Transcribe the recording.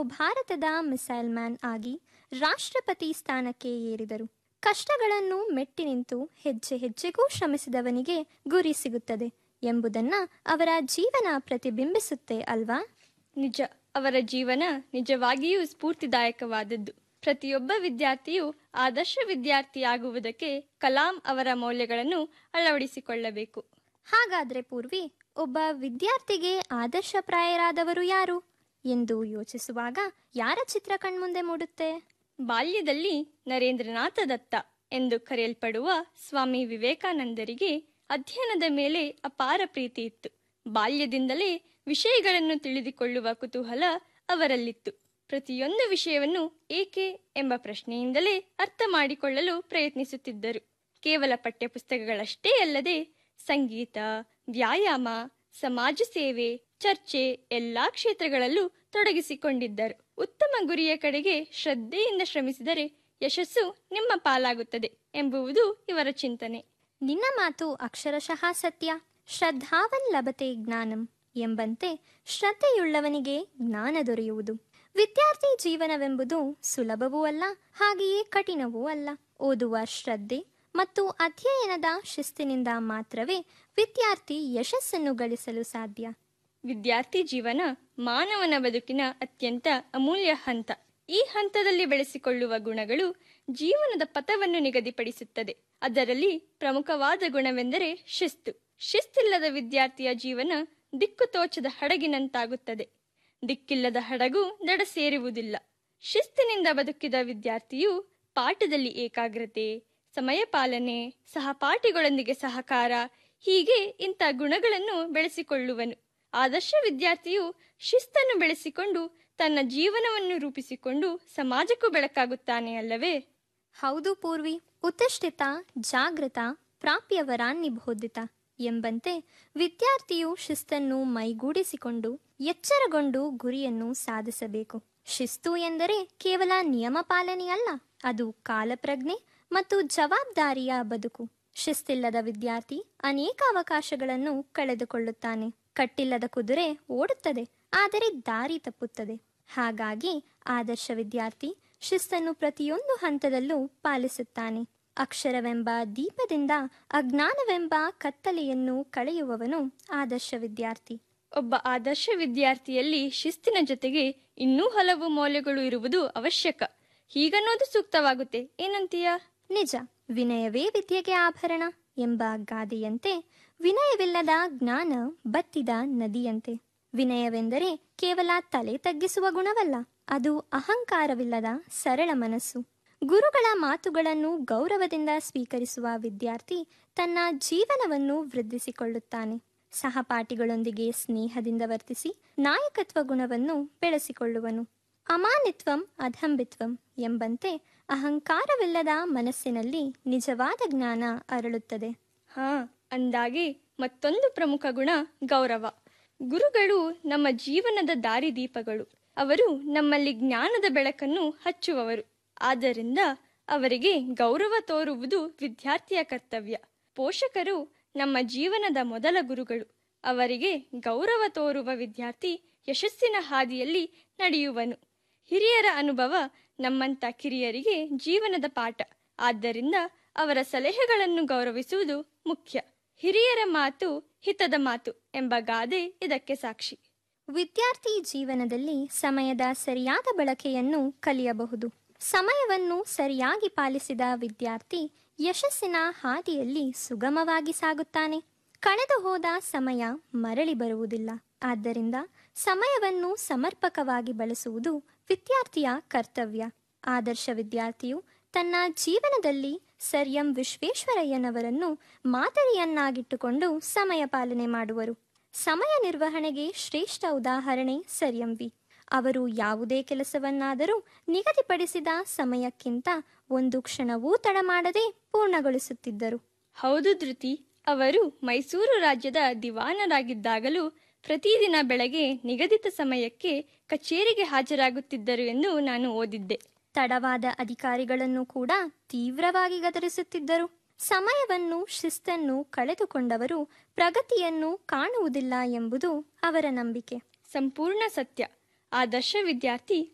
ಭಾರತದ missile man ಆಗಿ ರಾಷ್ಟ್ರಪತಿ ಸ್ಥಾನಕ್ಕೆ ಏರಿದರು ಕಷ್ಟಗಳನ್ನು ಮೆಟ್ಟಿ ನಿಂತು ಹೆಜ್ಜೆ ಹೆಜ್ಜೆಗೂ ಶ್ರಮಿಸಿದವನಿಗೆ ಗುರಿ ಸಿಗುತ್ತದೆ ಎಂಬುದನ್ನ ಅವರ ಜೀವನ ಪ್ರತಿಬಿಂಬಿಸುತ್ತೆ ಅಲ್ವಾ ನಿಜ ಅವರ ಜೀವನ ನಿಜವಾಗಿಯೂ ಸ್ಫೂರ್ತಿದಾಯಕವಾದದ್ದು ಪ್ರತಿಯೊಬ್ಬ ವಿದ್ಯಾರ್ಥಿಯು ಆದರ್ಶ ವಿದ್ಯಾರ್ಥಿಯಾಗುವುದಕ್ಕೆ ಕಲಾಂ ಅವರ ಮೌಲ್ಯಗಳನ್ನು ಅಳವಡಿಸಿಕೊಳ್ಳಬೇಕು ಹಾಗಾದ್ರೆ ಪೂರ್ವಿ ಒಬ್ಬ ವಿದ್ಯಾರ್ಥಿಗೆ ಆದರ್ಶಪ್ರಾಯರಾದವರು ಯಾರು ಎಂದು ಯೋಚಿಸುವಾಗ ಯಾರ ಚಿತ್ರ ಕಣ್ಮುಂದೆ ಮೂಡುತ್ತೆ ಬಾಲ್ಯದಲ್ಲಿ ನರೇಂದ್ರನಾಥ ದತ್ತ ಎಂದು ಕರೆಯಲ್ಪಡುವ ಸ್ವಾಮಿ ವಿವೇಕಾನಂದರಿಗೆ ಅಧ್ಯಯನದ ಮೇಲೆ ಅಪಾರ ಪ್ರೀತಿ ಇತ್ತು ಬಾಲ್ಯದಿಂದಲೇ ವಿಷಯಗಳನ್ನು ತಿಳಿದುಕೊಳ್ಳುವ ಕುತೂಹಲ ಅವರಲ್ಲಿತ್ತು ಪ್ರತಿಯೊಂದು ವಿಷಯವನ್ನು ಏಕೆ ಎಂಬ ಪ್ರಶ್ನೆಯಿಂದಲೇ ಅರ್ಥ ಮಾಡಿಕೊಳ್ಳಲು ಪ್ರಯತ್ನಿಸುತ್ತಿದ್ದರು ಕೇವಲ ಪಠ್ಯಪುಸ್ತಕಗಳಷ್ಟೇ ಅಲ್ಲದೆ ಸಂಗೀತ ವ್ಯಾಯಾಮ ಸಮಾಜ ಸೇವೆ ಚರ್ಚೆ ಎಲ್ಲಾ ಕ್ಷೇತ್ರಗಳಲ್ಲೂ ತೊಡಗಿಸಿಕೊಂಡಿದ್ದರು ಉತ್ತಮ ಗುರಿಯ ಕಡೆಗೆ ಶ್ರದ್ಧೆಯಿಂದ ಶ್ರಮಿಸಿದರೆ ಯಶಸ್ಸು ನಿಮ್ಮ ಪಾಲಾಗುತ್ತದೆ ಎಂಬುವುದು ಇವರ ಚಿಂತನೆ ನಿನ್ನ ಮಾತು ಅಕ್ಷರಶಃ ಸತ್ಯ ಶ್ರದ್ಧಾವನ್ ಲಭತೆ ಜ್ಞಾನಂ ಎಂಬಂತೆ ಶ್ರದ್ಧೆಯುಳ್ಳವನಿಗೆ ಜ್ಞಾನ ದೊರೆಯುವುದು ವಿದ್ಯಾರ್ಥಿ ಜೀವನವೆಂಬುದು ಸುಲಭವೂ ಅಲ್ಲ ಹಾಗೆಯೇ ಕಠಿಣವೂ ಅಲ್ಲ ಓದುವ ಶ್ರದ್ಧೆ ಮತ್ತು ಅಧ್ಯಯನದ ಶಿಸ್ತಿನಿಂದ ಮಾತ್ರವೇ ವಿದ್ಯಾರ್ಥಿ ಯಶಸ್ಸನ್ನು ಗಳಿಸಲು ಸಾಧ್ಯ ವಿದ್ಯಾರ್ಥಿ ಜೀವನ ಮಾನವನ ಬದುಕಿನ ಅತ್ಯಂತ ಅಮೂಲ್ಯ ಹಂತ ಈ ಹಂತದಲ್ಲಿ ಬೆಳೆಸಿಕೊಳ್ಳುವ ಗುಣಗಳು ಜೀವನದ ಪಥವನ್ನು ನಿಗದಿಪಡಿಸುತ್ತದೆ ಅದರಲ್ಲಿ ಪ್ರಮುಖವಾದ ಗುಣವೆಂದರೆ ಶಿಸ್ತು ಶಿಸ್ತಿಲ್ಲದ ವಿದ್ಯಾರ್ಥಿಯ ಜೀವನ ದಿಕ್ಕು ತೋಚದ ಹಡಗಿನಂತಾಗುತ್ತದೆ ದಿಕ್ಕಿಲ್ಲದ ಹಡಗು ದಡ ಸೇರುವುದಿಲ್ಲ ಶಿಸ್ತಿನಿಂದ ಬದುಕಿದ ವಿದ್ಯಾರ್ಥಿಯು ಪಾಠದಲ್ಲಿ ಏಕಾಗ್ರತೆ ಸಮಯ ಪಾಲನೆ ಸಹಪಾಠಿಗಳೊಂದಿಗೆ ಸಹಕಾರ ಹೀಗೆ ಇಂಥ ಗುಣಗಳನ್ನು ಬೆಳೆಸಿಕೊಳ್ಳುವನು ಆದರ್ಶ ವಿದ್ಯಾರ್ಥಿಯು ಶಿಸ್ತನ್ನು ಬೆಳೆಸಿಕೊಂಡು ತನ್ನ ಜೀವನವನ್ನು ರೂಪಿಸಿಕೊಂಡು ಸಮಾಜಕ್ಕೂ ಬೆಳಕಾಗುತ್ತಾನೆ ಅಲ್ಲವೇ ಹೌದು ಪೂರ್ವಿ ಉತ್ತಿಷ್ಠಿತ ಜಾಗೃತ ಪ್ರಾಪ್ಯವರಾನ್ ನಿಬೋಧಿತ ಎಂಬಂತೆ ವಿದ್ಯಾರ್ಥಿಯು ಶಿಸ್ತನ್ನು ಮೈಗೂಡಿಸಿಕೊಂಡು ಎಚ್ಚರಗೊಂಡು ಗುರಿಯನ್ನು ಸಾಧಿಸಬೇಕು ಶಿಸ್ತು ಎಂದರೆ ಕೇವಲ ನಿಯಮ ಪಾಲನೆಯಲ್ಲ ಅದು ಕಾಲಪ್ರಜ್ಞೆ ಮತ್ತು ಜವಾಬ್ದಾರಿಯ ಬದುಕು ಶಿಸ್ತಿಲ್ಲದ ವಿದ್ಯಾರ್ಥಿ ಅನೇಕ ಅವಕಾಶಗಳನ್ನು ಕಳೆದುಕೊಳ್ಳುತ್ತಾನೆ ಕಟ್ಟಿಲ್ಲದ ಕುದುರೆ ಓಡುತ್ತದೆ ಆದರೆ ದಾರಿ ತಪ್ಪುತ್ತದೆ ಹಾಗಾಗಿ ಆದರ್ಶ ವಿದ್ಯಾರ್ಥಿ ಶಿಸ್ತನ್ನು ಪ್ರತಿಯೊಂದು ಹಂತದಲ್ಲೂ ಪಾಲಿಸುತ್ತಾನೆ ಅಕ್ಷರವೆಂಬ ದೀಪದಿಂದ ಅಜ್ಞಾನವೆಂಬ ಕತ್ತಲೆಯನ್ನು ಕಳೆಯುವವನು ಆದರ್ಶ ವಿದ್ಯಾರ್ಥಿ ಒಬ್ಬ ಆದರ್ಶ ವಿದ್ಯಾರ್ಥಿಯಲ್ಲಿ ಶಿಸ್ತಿನ ಜೊತೆಗೆ ಇನ್ನೂ ಹಲವು ಮೌಲ್ಯಗಳು ಇರುವುದು ಅವಶ್ಯಕ ಹೀಗನ್ನೋದು ಸೂಕ್ತವಾಗುತ್ತೆ ಏನಂತೀಯ ನಿಜ ವಿನಯವೇ ವಿದ್ಯೆಗೆ ಆಭರಣ ಎಂಬ ಗಾದೆಯಂತೆ ವಿನಯವಿಲ್ಲದ ಜ್ಞಾನ ಬತ್ತಿದ ನದಿಯಂತೆ ವಿನಯವೆಂದರೆ ಕೇವಲ ತಲೆ ತಗ್ಗಿಸುವ ಗುಣವಲ್ಲ ಅದು ಅಹಂಕಾರವಿಲ್ಲದ ಸರಳ ಮನಸ್ಸು ಗುರುಗಳ ಮಾತುಗಳನ್ನು ಗೌರವದಿಂದ ಸ್ವೀಕರಿಸುವ ವಿದ್ಯಾರ್ಥಿ ತನ್ನ ಜೀವನವನ್ನು ವೃದ್ಧಿಸಿಕೊಳ್ಳುತ್ತಾನೆ ಸಹಪಾಠಿಗಳೊಂದಿಗೆ ಸ್ನೇಹದಿಂದ ವರ್ತಿಸಿ ನಾಯಕತ್ವ ಗುಣವನ್ನು ಬೆಳೆಸಿಕೊಳ್ಳುವನು ಅಮಾನಿತ್ವಂ ಅಧಂಬಿತ್ವಂ ಎಂಬಂತೆ ಅಹಂಕಾರವಿಲ್ಲದ ಮನಸ್ಸಿನಲ್ಲಿ ನಿಜವಾದ ಜ್ಞಾನ ಅರಳುತ್ತದೆ ಹಾ ಅಂದಾಗೆ ಮತ್ತೊಂದು ಪ್ರಮುಖ ಗುಣ ಗೌರವ ಗುರುಗಳು ನಮ್ಮ ಜೀವನದ ದಾರಿದೀಪಗಳು ಅವರು ನಮ್ಮಲ್ಲಿ ಜ್ಞಾನದ ಬೆಳಕನ್ನು ಹಚ್ಚುವವರು ಆದ್ದರಿಂದ ಅವರಿಗೆ ಗೌರವ ತೋರುವುದು ವಿದ್ಯಾರ್ಥಿಯ ಕರ್ತವ್ಯ ಪೋಷಕರು ನಮ್ಮ ಜೀವನದ ಮೊದಲ ಗುರುಗಳು ಅವರಿಗೆ ಗೌರವ ತೋರುವ ವಿದ್ಯಾರ್ಥಿ ಯಶಸ್ಸಿನ ಹಾದಿಯಲ್ಲಿ ನಡೆಯುವನು ಹಿರಿಯರ ಅನುಭವ ನಮ್ಮಂತ ಕಿರಿಯರಿಗೆ ಜೀವನದ ಪಾಠ ಆದ್ದರಿಂದ ಅವರ ಸಲಹೆಗಳನ್ನು ಗೌರವಿಸುವುದು ಮುಖ್ಯ ಹಿರಿಯರ ಮಾತು ಹಿತದ ಮಾತು ಎಂಬ ಗಾದೆ ಇದಕ್ಕೆ ಸಾಕ್ಷಿ ವಿದ್ಯಾರ್ಥಿ ಜೀವನದಲ್ಲಿ ಸಮಯದ ಸರಿಯಾದ ಬಳಕೆಯನ್ನು ಕಲಿಯಬಹುದು ಸಮಯವನ್ನು ಸರಿಯಾಗಿ ಪಾಲಿಸಿದ ವಿದ್ಯಾರ್ಥಿ ಯಶಸ್ಸಿನ ಹಾದಿಯಲ್ಲಿ ಸುಗಮವಾಗಿ ಸಾಗುತ್ತಾನೆ ಕಳೆದು ಹೋದ ಸಮಯ ಮರಳಿ ಬರುವುದಿಲ್ಲ ಆದ್ದರಿಂದ ಸಮಯವನ್ನು ಸಮರ್ಪಕವಾಗಿ ಬಳಸುವುದು ವಿದ್ಯಾರ್ಥಿಯ ಕರ್ತವ್ಯ ಆದರ್ಶ ವಿದ್ಯಾರ್ಥಿಯು ತನ್ನ ಜೀವನದಲ್ಲಿ ಸರ್ ಎಂ ವಿಶ್ವೇಶ್ವರಯ್ಯನವರನ್ನು ಮಾದರಿಯನ್ನಾಗಿಟ್ಟುಕೊಂಡು ಸಮಯ ಪಾಲನೆ ಮಾಡುವರು ಸಮಯ ನಿರ್ವಹಣೆಗೆ ಶ್ರೇಷ್ಠ ಉದಾಹರಣೆ ಸರ್ ಎಂ ವಿ ಅವರು ಯಾವುದೇ ಕೆಲಸವನ್ನಾದರೂ ನಿಗದಿಪಡಿಸಿದ ಸಮಯಕ್ಕಿಂತ ಒಂದು ಕ್ಷಣವೂ ತಡ ಮಾಡದೆ ಪೂರ್ಣಗೊಳಿಸುತ್ತಿದ್ದರು ಹೌದು ಧೃತಿ ಅವರು ಮೈಸೂರು ರಾಜ್ಯದ ದಿವಾನರಾಗಿದ್ದಾಗಲೂ ಪ್ರತಿದಿನ ಬೆಳಗ್ಗೆ ನಿಗದಿತ ಸಮಯಕ್ಕೆ ಕಚೇರಿಗೆ ಹಾಜರಾಗುತ್ತಿದ್ದರು ಎಂದು ನಾನು ಓದಿದ್ದೆ ತಡವಾದ ಅಧಿಕಾರಿಗಳನ್ನು ಕೂಡ ತೀವ್ರವಾಗಿ ಗದರಿಸುತ್ತಿದ್ದರು ಸಮಯವನ್ನು ಶಿಸ್ತನ್ನು ಕಳೆದುಕೊಂಡವರು ಪ್ರಗತಿಯನ್ನು ಕಾಣುವುದಿಲ್ಲ ಎಂಬುದು ಅವರ ನಂಬಿಕೆ ಸಂಪೂರ್ಣ ಸತ್ಯ ಆದರ್ಶ ವಿದ್ಯಾರ್ಥಿ